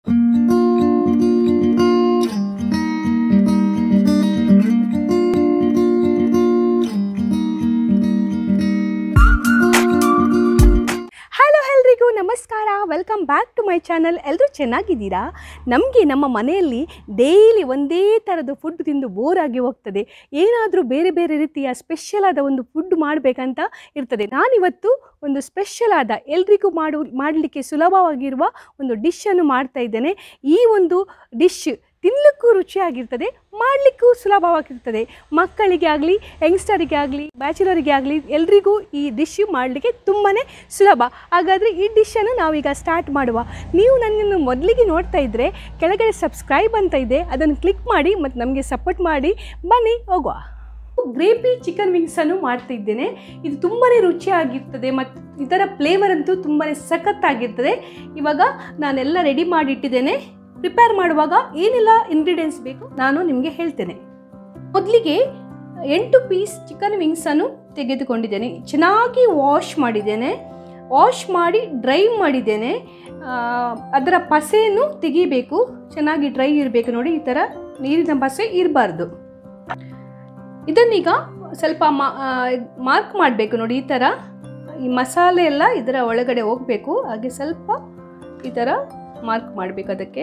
hello ಎಲ್ರಿಗೂ ನಮಸ್ಕಾರ welcome back to my channel ಎಲ್ಲರೂ ಚೆನ್ನಾಗಿದ್ದೀರಾ ನಮಗೆ ನಮ್ಮ ಮನೆಯಲ್ಲಿ ಡೈಲಿ ಒಂದೇ ಥರದ ಫುಡ್ ತಿಂದು ಬೋರ್ ಆಗಿ ಹೋಗ್ತದೆ ಏನಾದರೂ ಬೇರೆ ಬೇರೆ ರೀತಿಯ ಸ್ಪೆಷಲ್ ಆದ ಒಂದು ಫುಡ್ ಮಾಡಬೇಕಂತ ಇರ್ತದೆ ನಾನಿವತ್ತು ಒಂದು ಸ್ಪೆಷಲ್ ಆದ ಎಲ್ರಿಗೂ ಮಾಡು ಮಾಡಲಿಕ್ಕೆ ಸುಲಭವಾಗಿರುವ ಒಂದು ಡಿಶನ್ನು ಮಾಡ್ತಾ ಇದ್ದೇನೆ ಈ ಒಂದು ಡಿಶ್ ತಿನ್ನಲಿಕ್ಕೂ ರುಚಿಯಾಗಿರ್ತದೆ ಮಾಡಲಿಕ್ಕೂ ಸುಲಭವಾಗಿರ್ತದೆ ಮಕ್ಕಳಿಗೆ ಆಗಲಿ ಯಂಗ್ಸ್ಟರಿಗೆ ಆಗಲಿ ಬ್ಯಾಚುಲರಿಗೆ ಆಗಲಿ ಎಲ್ರಿಗೂ ಈ ಡಿಶ್ ಮಾಡಲಿಕ್ಕೆ ತುಂಬಾ ಸುಲಭ ಹಾಗಾದರೆ ಈ ಡಿಶನ್ನು ನಾವೀಗ ಸ್ಟಾರ್ಟ್ ಮಾಡುವ ನೀವು ನನ್ನನ್ನು ಮೊದಲಿಗೆ ನೋಡ್ತಾ ಇದ್ದರೆ ಕೆಳಗಡೆ ಸಬ್ಸ್ಕ್ರೈಬ್ ಅಂತ ಇದೆ ಅದನ್ನು ಕ್ಲಿಕ್ ಮಾಡಿ ಮತ್ತು ನಮಗೆ ಸಪೋರ್ಟ್ ಮಾಡಿ ಬನ್ನಿ ಹೋಗುವ ಗ್ರೇಪಿ ಚಿಕನ್ ವಿಂಗ್ಸನ್ನು ಮಾಡ್ತಾ ಇದ್ದೇನೆ ಇದು ತುಂಬಾ ರುಚಿಯಾಗಿರ್ತದೆ ಮತ್ತು ಇದರ ಫ್ಲೇವರ್ ಅಂತೂ ತುಂಬಾ ಸಖತ್ತಾಗಿರ್ತದೆ ಇವಾಗ ನಾನೆಲ್ಲ ರೆಡಿ ಮಾಡಿಟ್ಟಿದ್ದೇನೆ ಪ್ರಿಪೇರ್ ಮಾಡುವಾಗ ಏನೆಲ್ಲ ಇಂಗ್ರೀಡಿಯೆಂಟ್ಸ್ ಬೇಕು ನಾನು ನಿಮಗೆ ಹೇಳ್ತೇನೆ ಮೊದಲಿಗೆ ಎಂಟು ಪೀಸ್ ಚಿಕನ್ ವಿಂಗ್ಸನ್ನು ತೆಗೆದುಕೊಂಡಿದ್ದೇನೆ ಚೆನ್ನಾಗಿ ವಾಶ್ ಮಾಡಿದ್ದೇನೆ ವಾಶ್ ಮಾಡಿ ಡ್ರೈ ಮಾಡಿದ್ದೇನೆ ಆ, ಅದರ ಪಸೆಯನ್ನು ತೆಗಿಬೇಕು ಚೆನ್ನಾಗಿ ಡ್ರೈ ಇರಬೇಕು ನೋಡಿ ಈ ಥರ ನೀರಿನ ಪಸೆ ಇರಬಾರ್ದು ಇದನ್ನೀಗ ಸ್ವಲ್ಪ ಮಾರ್ಕ್ ಮಾಡಬೇಕು ನೋಡಿ ಈ ಥರ ಈ ಮಸಾಲೆ ಎಲ್ಲ ಇದರ ಒಳಗಡೆ ಹೋಗಬೇಕು ಹಾಗೆ ಸ್ವಲ್ಪ ಈ ಥರ ಮಾರ್ಕ್ ಮಾಡಬೇಕು ಅದಕ್ಕೆ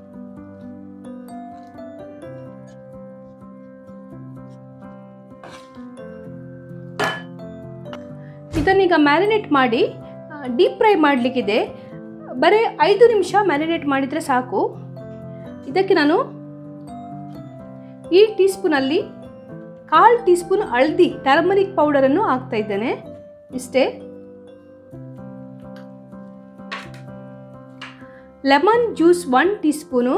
ಇದನ್ನೀಗ ಮ್ಯಾರಿನೇಟ್ ಮಾಡಿ ಡೀಪ್ ಫ್ರೈ ಮಾಡಲಿಕ್ಕಿದೆ ಬರೀ ಐದು ನಿಮಿಷ ಮ್ಯಾರಿನೇಟ್ ಮಾಡಿದರೆ ಸಾಕು ಇದಕ್ಕೆ ನಾನು ಈ ಟೀ ಸ್ಪೂನಲ್ಲಿ ಕಾಲು ಟೀ ಸ್ಪೂನ್ ಹಳದಿ ಟರ್ಮರಿಕ್ ಪೌಡರನ್ನು ಹಾಕ್ತಾ ಇದ್ದೇನೆ ಇಷ್ಟೇ lemon juice one teaspoon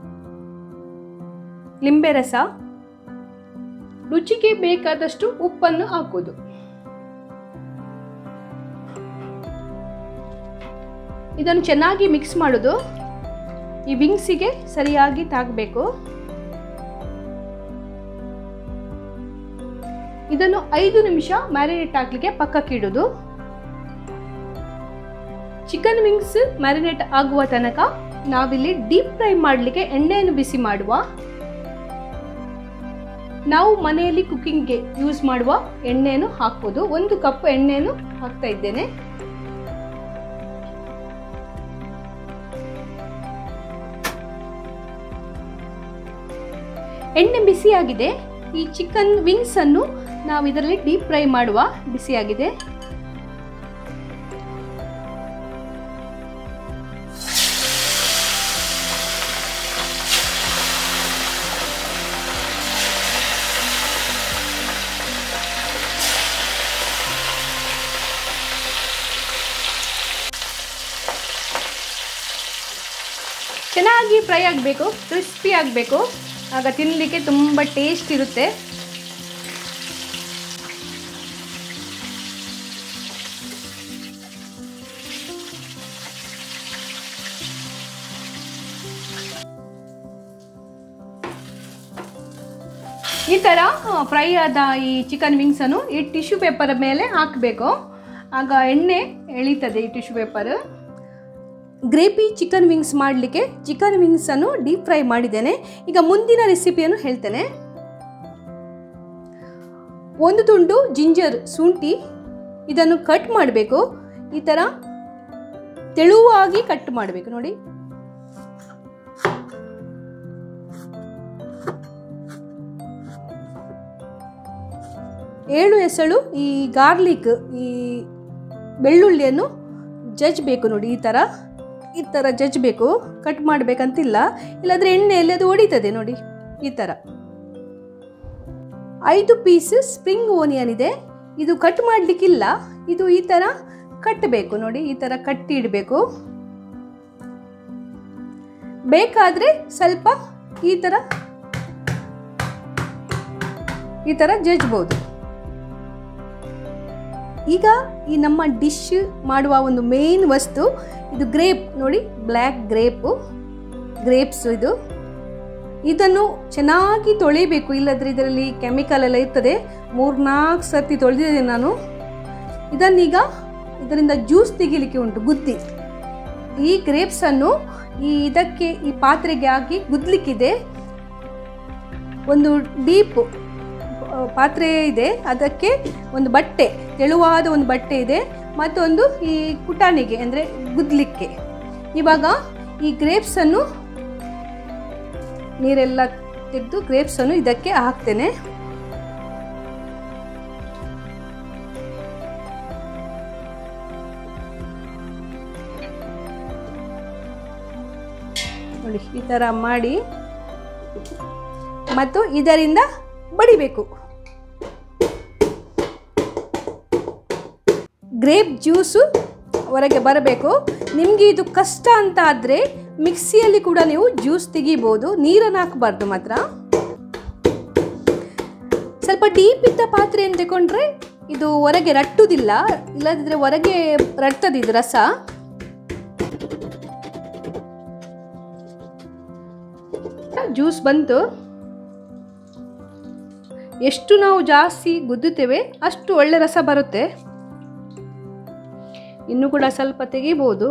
ಲಿಂಬೆ ರಸ ರುಚಿಗೆ ಬೇಕಾದಷ್ಟು ಉಪ್ಪನ್ನು ಹಾಕೋದು ಇದನ್ನು ಚೆನ್ನಾಗಿ ಮಿಕ್ಸ್ ಮಾಡೋದು ಈ ವಿಂಗ್ಸಿಗೆ ಸರಿಯಾಗಿ ತಾಗಬೇಕು ಇದನ್ನು ಐದು ನಿಮಿಷ ಮ್ಯಾರಿನೇಟ್ ಆಗಲಿಕ್ಕೆ ಪಕ್ಕಕ್ಕೆ ಇಡೋದು ಚಿಕನ್ ವಿಂಗ್ಸ್ ಮ್ಯಾರಿನೇಟ್ ಆಗುವ ತನಕ ನಾವಿಲ್ಲಿ ಡೀಪ್ ಫ್ರೈ ಮಾಡಲಿಕ್ಕೆ ಎಣ್ಣೆಯನ್ನು ಬಿಸಿ ಮಾಡುವ ನಾವು ಮನೆಯಲ್ಲಿ ಕುಕ್ಕಿಂಗ್ಗೆ ಯೂಸ್ ಮಾಡುವ ಎಣ್ಣೆಯನ್ನು ಹಾಕೋದು ಒಂದು ಕಪ್ ಎಣ್ಣೆಯನ್ನು ಹಾಕ್ತಾ ಇದ್ದೇನೆ ಎಣ್ಣೆ ಬಿಸಿಯಾಗಿದೆ ಈ ಚಿಕನ್ ವಿಂಗ್ಸ್ ಅನ್ನು ನಾವು ಇದರಲ್ಲಿ ಡೀಪ್ ಫ್ರೈ ಮಾಡುವ ಬಿಸಿಯಾಗಿದೆ ಚೆನ್ನಾಗಿ ಫ್ರೈ ಆಗಬೇಕು ಕ್ರಿಸ್ಪಿ ಆಗಬೇಕು ಆಗ ತಿನ್ನಲಿಕ್ಕೆ ತುಂಬ ಟೇಸ್ಟ್ ಇರುತ್ತೆ ಈ ಥರ ಫ್ರೈ ಆದ ಈ ಚಿಕನ್ ವಿಂಗ್ಸನ್ನು ಈ ಟಿಶ್ಯೂ ಪೇಪರ್ ಮೇಲೆ ಹಾಕಬೇಕು ಆಗ ಎಣ್ಣೆ ಎಳೀತದೆ ಈ ಟಿಶ್ಯೂ ಪೇಪರ್ ಗ್ರೇಪಿ ಚಿಕನ್ ವಿಂಗ್ಸ್ ಮಾಡಲಿಕ್ಕೆ ಚಿಕನ್ ವಿಂಗ್ಸನ್ನು ಡೀಪ್ ಫ್ರೈ ಮಾಡಿದ್ದೇನೆ ಈಗ ಮುಂದಿನ ರೆಸಿಪಿಯನ್ನು ಹೇಳ್ತೇನೆ ಒಂದು ತುಂಡು ಜಿಂಜರ್ ಶುಂಠಿ ಇದನ್ನು ಕಟ್ ಮಾಡಬೇಕು ಈ ಥರ ತೆಳುವಾಗಿ ಕಟ್ ಮಾಡಬೇಕು ನೋಡಿ ಏಳು ಎಸಳು ಈ ಗಾರ್ಲಿಕ್ ಈ ಬೆಳ್ಳುಳ್ಳಿಯನ್ನು ಜಜ್ಬೇಕು ನೋಡಿ ಈ ಥರ ಈ ಥರ ಜಜ್ಬೇಕು ಕಟ್ ಮಾಡಬೇಕಂತಿಲ್ಲ ಇಲ್ಲಾಂದರೆ ಎಣ್ಣೆಯಲ್ಲಿ ಅದು ಹೊಡಿತದೆ ನೋಡಿ ಈ ಥರ ಐದು ಪೀಸ್ ಸ್ಪ್ರಿಂಗ್ ಓನಿಯನ್ ಇದೆ ಇದು ಕಟ್ ಮಾಡಲಿಕ್ಕಿಲ್ಲ ಇದು ಈ ಥರ ಕಟ್ಟಬೇಕು ನೋಡಿ ಈ ಥರ ಕಟ್ಟಿ ಇಡಬೇಕು ಬೇಕಾದರೆ ಸ್ವಲ್ಪ ಈ ಥರ ಈ ಥರ ಜಜ್ಬೋದು ಈಗ ಈ ನಮ್ಮ ಡಿಶ್ ಮಾಡುವ ಒಂದು ಮೇನ್ ವಸ್ತು ಇದು ಗ್ರೇಪ್ ನೋಡಿ ಬ್ಲ್ಯಾಕ್ ಗ್ರೇಪು ಗ್ರೇಪ್ಸ್ ಇದು ಇದನ್ನು ಚೆನ್ನಾಗಿ ತೊಳಿಬೇಕು ಇಲ್ಲದ್ರೆ ಇದರಲ್ಲಿ ಕೆಮಿಕಲ್ ಎಲ್ಲ ಇರ್ತದೆ ಮೂರ್ನಾಲ್ಕು ಸರ್ತಿ ತೊಳೆದಿದ್ದೇನೆ ನಾನು ಇದನ್ನೀಗ ಇದರಿಂದ ಜ್ಯೂಸ್ ತೆಗಿಲಿಕ್ಕೆ ಉಂಟು ಗುದ್ದಿ ಈ ಗ್ರೇಪ್ಸನ್ನು ಈ ಇದಕ್ಕೆ ಈ ಪಾತ್ರೆಗೆ ಹಾಕಿ ಗುದ್ಲಿಕ್ಕಿದೆ ಒಂದು ಡೀಪ್ ಪಾತ್ರೆ ಇದೆ ಅದಕ್ಕೆ ಒಂದು ಬಟ್ಟೆ ತೆಳುವಾದ ಒಂದು ಬಟ್ಟೆ ಇದೆ ಮತ್ತೊಂದು ಈ ಕುಟಾಣಿಗೆ ಅಂದರೆ ಗುದ್ಲಿಕ್ಕೆ ಇವಾಗ ಈ ಗ್ರೇಪ್ಸನ್ನು ನೀರೆಲ್ಲ ತೆಗೆದು ಗ್ರೇಪ್ಸನ್ನು ಇದಕ್ಕೆ ಹಾಕ್ತೇನೆ ನೋಡಿ ಈ ಥರ ಮಾಡಿ ಮತ್ತು ಇದರಿಂದ ಬಡಿಬೇಕು ಗ್ರೇಪ್ ಜ್ಯೂಸು ಹೊರಗೆ ಬರಬೇಕು ನಿಮಗೆ ಇದು ಕಷ್ಟ ಅಂತ ಆದರೆ ಮಿಕ್ಸಿಯಲ್ಲಿ ಕೂಡ ನೀವು ಜ್ಯೂಸ್ ತೆಗಿಬೋದು ನೀರನ್ನು ಹಾಕಬಾರ್ದು ಮಾತ್ರ ಸ್ವಲ್ಪ ಡೀಪ್ ಇದ್ದ ಪಾತ್ರೆಯನ್ನು ತಗೊಂಡ್ರೆ ಇದು ಹೊರಗೆ ರಟ್ಟುವುದಿಲ್ಲ ಇಲ್ಲದಿದ್ದರೆ ಹೊರಗೆ ರಟ್ತದೆ ಇದು ರಸ ಜ್ಯೂಸ್ ಬಂತು ಎಷ್ಟು ನಾವು ಜಾಸ್ತಿ ಗುದ್ದುತ್ತೇವೆ ಅಷ್ಟು ಒಳ್ಳೆ ರಸ ಬರುತ್ತೆ ಇನ್ನು ಕೂಡ ಸ್ವಲ್ಪ ತೆಗಿಬೋದು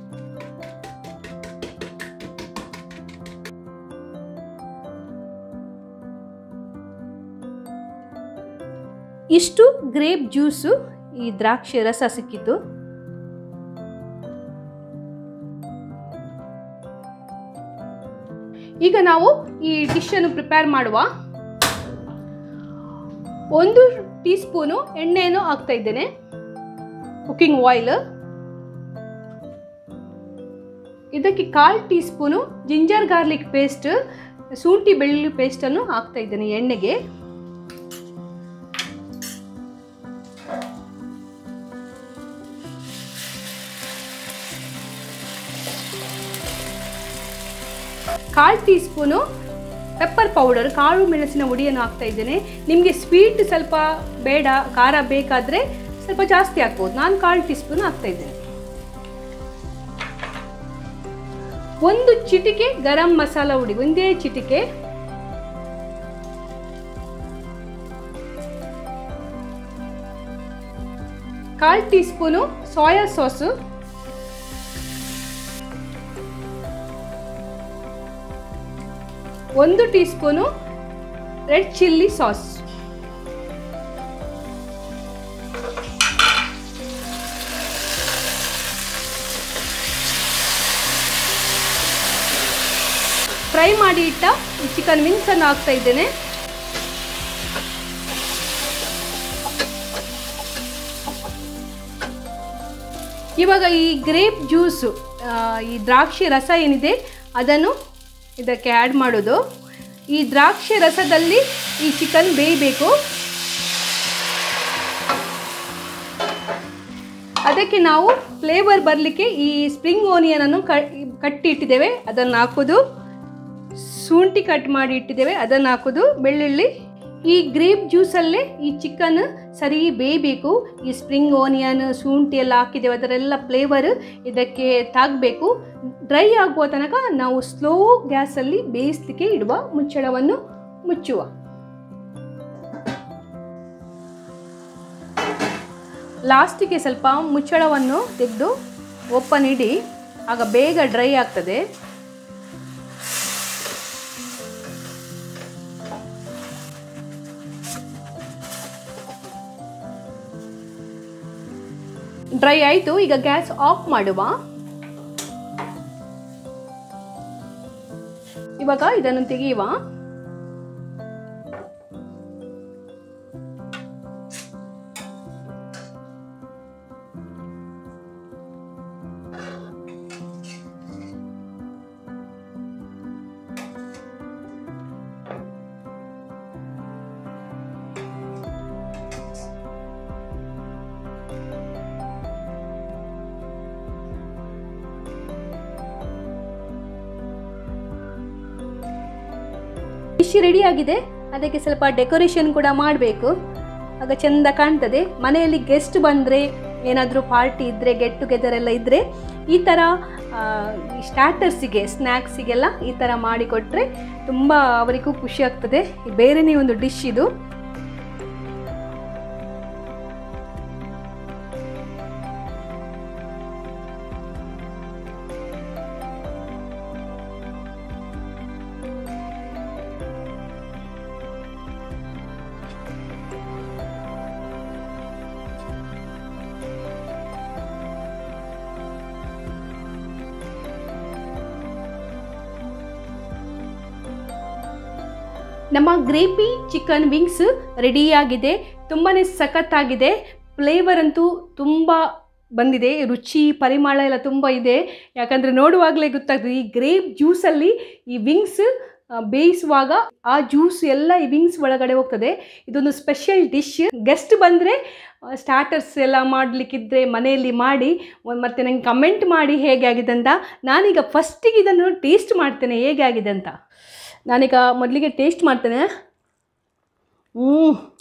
ಇಷ್ಟು ಗ್ರೇಪ್ ಜ್ಯೂಸು ಈ ದ್ರಾಕ್ಷಿ ರಸ ಸಿಕ್ಕಿತು ಈಗ ನಾವು ಈ ಡಿಶನ್ನು ಪ್ರಿಪೇರ್ ಮಾಡುವ ಒಂದು ಟೀ ಸ್ಪೂನು ಎಣ್ಣೆಯನ್ನು ಹಾಕ್ತಾ ಇದ್ದೇನೆ ಕುಕ್ಕಿಂಗ್ ಆಯಿಲ್ ಇದಕ್ಕೆ ಕಾಲು teaspoon ginger garlic paste ಶುಂಠಿ ಬೆಳ್ಳುಳ್ಳಿ ಪೇಸ್ಟನ್ನು ಹಾಕ್ತಾ ಇದ್ದೇನೆ ಎಣ್ಣೆಗೆ ಕಾಲು ಟೀ ಸ್ಪೂನು ಪೆಪ್ಪರ್ ಪೌಡರ್ ಕಾಳು ಮೆಣಸಿನ ಹುಡಿಯನ್ನು ಹಾಕ್ತಾ ಇದ್ದೇನೆ ನಿಮಗೆ ಸ್ವೀಟ್ ಸ್ವಲ್ಪ ಬೇಡ ಖಾರ ಬೇಕಾದರೆ ಸ್ವಲ್ಪ ಜಾಸ್ತಿ ಹಾಕ್ಬೋದು ನಾನು ಕಾಲು ಟೀ ಸ್ಪೂನ್ ಹಾಕ್ತಾ ಇದ್ದೇನೆ ಒಂದು ಚಿಟಿಕೆ ಗರಂ ಮಸಾಲ ಹುಡಿ ಒಂದೇ ಚಿಟಿಕೆ ಕಾಲು ಟೀ ಸ್ಪೂನು ಸೋಯಾ ಸಾಸು ಒಂದು teaspoon red chilli sauce fry ಮಾಡಿ ಇಟ್ಟ ಚಿಕನ್ ವಿಂಗ್ಸನ್ನು ಹಾಕ್ತಾ ಇದ್ದೇನೆ ಇವಾಗ ಈ ಗ್ರೇಪ್ ಜ್ಯೂಸು ಈ ದ್ರಾಕ್ಷಿ ರಸ ಏನಿದೆ ಅದನ್ನು ಇದಕ್ಕೆ ಆ್ಯಡ್ ಮಾಡೋದು ಈ ದ್ರಾಕ್ಷಿ ರಸದಲ್ಲಿ ಈ ಚಿಕನ್ ಬೇಯಬೇಕು ಅದಕ್ಕೆ ನಾವು ಫ್ಲೇವರ್ ಬರಲಿಕ್ಕೆ ಈ ಸ್ಪ್ರಿಂಗ್ ಓನಿಯನನ್ನು ಕಟ್ಟಿ ಇಟ್ಟಿದ್ದೇವೆ ಅದನ್ನು ಹಾಕೋದು ಶುಂಠಿ ಕಟ್ ಮಾಡಿ ಇಟ್ಟಿದ್ದೇವೆ ಅದನ್ನು ಹಾಕೋದು ಬೆಳ್ಳುಳ್ಳಿ ಈ ಗ್ರೇಪ್ ಜ್ಯೂಸಲ್ಲೇ ಈ ಚಿಕನ್ ಸರಿ ಬೇಯಬೇಕು ಈ ಸ್ಪ್ರಿಂಗ್ ಓನಿಯನ್ ಶುಂಠಿ ಎಲ್ಲ ಹಾಕಿದ್ದೇವೆ ಅದರೆಲ್ಲ ಫ್ಲೇವರ್ ಇದಕ್ಕೆ ತಾಗಬೇಕು ಡ್ರೈ ಆಗುವ ತನಕ ನಾವು ಸ್ಲೋ ಗ್ಯಾಸಲ್ಲಿ ಬೇಯಿಸಲಿಕ್ಕೆ ಇಡುವ ಮುಚ್ಚಳವನ್ನು ಮುಚ್ಚುವ ಲಾಸ್ಟಿಗೆ ಸ್ವಲ್ಪ ಮುಚ್ಚಳವನ್ನು ತೆಗೆದು ಓಪನ್ ಇಡಿ ಆಗ ಬೇಗ ಡ್ರೈ ಆಗ್ತದೆ ಡ್ರೈ ಆಯಿತು ಈಗ ಗ್ಯಾಸ್ ಆಫ್ ಮಾಡುವ ಇವಾಗ ಇದನ್ನು ತೆಗೆಯುವ ಡಿಶ್ ರೆಡಿ ಆಗಿದೆ ಅದಕ್ಕೆ ಸ್ವಲ್ಪ ಡೆಕೋರೇಷನ್ ಕೂಡ ಮಾಡಬೇಕು ಆಗ ಚೆಂದ ಕಾಣ್ತದೆ ಮನೆಯಲ್ಲಿ ಗೆಸ್ಟ್ ಬಂದರೆ ಏನಾದರೂ ಪಾರ್ಟಿ ಇದ್ದರೆ ಗೆಟ್ ಟುಗೆದರ್ ಎಲ್ಲ ಇದ್ದರೆ ಈ ಥರ ಸ್ಟಾರ್ಟರ್ಸಿಗೆ ಸ್ನ್ಯಾಕ್ಸಿಗೆಲ್ಲ ಈ ಥರ ಮಾಡಿಕೊಟ್ರೆ ತುಂಬ ಅವರಿಗೂ ಖುಷಿ ಆಗ್ತದೆ ಬೇರೆಯೇ ಒಂದು ಡಿಶ್ ಇದು ನಮ್ಮ ಗ್ರೇಪಿ ಚಿಕನ್ ವಿಂಗ್ಸ್ ರೆಡಿಯಾಗಿದೆ ತುಂಬಾ ಸಖತ್ತಾಗಿದೆ ಫ್ಲೇವರ್ ಅಂತೂ ತುಂಬ ಬಂದಿದೆ ರುಚಿ ಪರಿಮಳ ಎಲ್ಲ ತುಂಬ ಇದೆ ಯಾಕಂದರೆ ನೋಡುವಾಗಲೇ ಗೊತ್ತಾಗ್ತದೆ ಈ ಗ್ರೇಪ್ ಜ್ಯೂಸಲ್ಲಿ ಈ ವಿಂಗ್ಸ್ ಬೇಯಿಸುವಾಗ ಆ ಜ್ಯೂಸ್ ಎಲ್ಲ ಈ ವಿಂಗ್ಸ್ ಒಳಗಡೆ ಹೋಗ್ತದೆ ಇದೊಂದು ಸ್ಪೆಷಲ್ ಡಿಶ್ ಗೆಸ್ಟ್ ಬಂದರೆ ಸ್ಟಾರ್ಟರ್ಸ್ ಎಲ್ಲ ಮಾಡಲಿಕ್ಕಿದ್ರೆ ಮನೆಯಲ್ಲಿ ಮಾಡಿ ಒಂದ್- ಮತ್ತೆ ನಂಗೆ ಕಮೆಂಟ್ ಮಾಡಿ ಹೇಗೆ ಆಗಿದೆ ಅಂತ ನಾನೀಗ ಫಸ್ಟಿಗೆ ಇದನ್ನು ಟೇಸ್ಟ್ ಮಾಡ್ತೇನೆ ಹೇಗೆ ಆಗಿದೆ ಅಂತ ನಾನೀಗ ಮೊದಲಿಗೆ ಟೇಸ್ಟ್ ಮಾಡ್ತೇನೆ ಹ್ಞೂ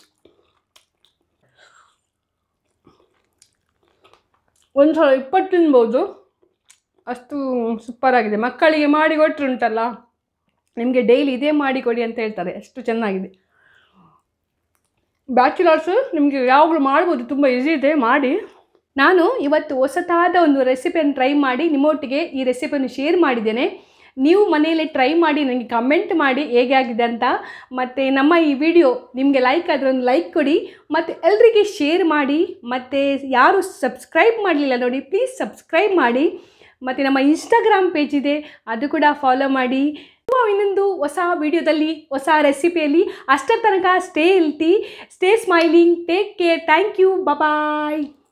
ಒಂದು ಸಲ ಇಪ್ಪತ್ತು ತಿನ್ಬೋದು ಅಷ್ಟು ಸೂಪರ್ ಆಗಿದೆ ಮಕ್ಕಳಿಗೆ ಮಾಡಿ ಕೊಟ್ಟರುಂಟಲ್ಲ ನಿಮಗೆ ಡೈಲಿ ಇದೇ ಮಾಡಿ ಕೊಡಿ ಅಂತ ಹೇಳ್ತಾರೆ ಅಷ್ಟು ಚೆನ್ನಾಗಿದೆ ಬ್ಯಾಚುಲರ್ಸು ನಿಮಗೆ ಯಾವಾಗಲೂ ಮಾಡ್ಬೋದು ತುಂಬ ಈಸಿ ಇದೆ ಮಾಡಿ ನಾನು ಇವತ್ತು ಹೊಸತಾದ ಒಂದು ರೆಸಿಪಿಯನ್ನು ಟ್ರೈ ಮಾಡಿ ನಿಮ್ಮೊಟ್ಟಿಗೆ ಈ ರೆಸಿಪಿಯನ್ನು ಶೇರ್ ಮಾಡಿದ್ದೇನೆ ನೀವು ಮನೆಯಲ್ಲೇ ಟ್ರೈ ಮಾಡಿ ನನಗೆ ಕಮೆಂಟ್ ಮಾಡಿ ಹೇಗೆ ಆಗಿದೆ ಅಂತ ಮತ್ತು ನಮ್ಮ ಈ ವಿಡಿಯೋ ನಿಮಗೆ ಲೈಕ್ ಆದರೆ ಒಂದು ಲೈಕ್ ಕೊಡಿ ಮತ್ತು ಎಲ್ರಿಗೆ ಶೇರ್ ಮಾಡಿ ಮತ್ತು ಯಾರು ಸಬ್ಸ್ಕ್ರೈಬ್ ಮಾಡಲಿಲ್ಲ ನೋಡಿ ಪ್ಲೀಸ್ ಸಬ್ಸ್ಕ್ರೈಬ್ ಮಾಡಿ ಮತ್ತು ನಮ್ಮ ಇನ್ಸ್ಟಾಗ್ರಾಮ್ ಪೇಜ್ ಇದೆ ಅದು ಕೂಡ ಫಾಲೋ ಮಾಡಿ ನಾವು ಇನ್ನೊಂದು ಹೊಸ ವಿಡಿಯೋದಲ್ಲಿ ಹೊಸ ರೆಸಿಪಿಯಲ್ಲಿ ಅಷ್ಟರ ತನಕ stay healthy stay smiling take care thank you bye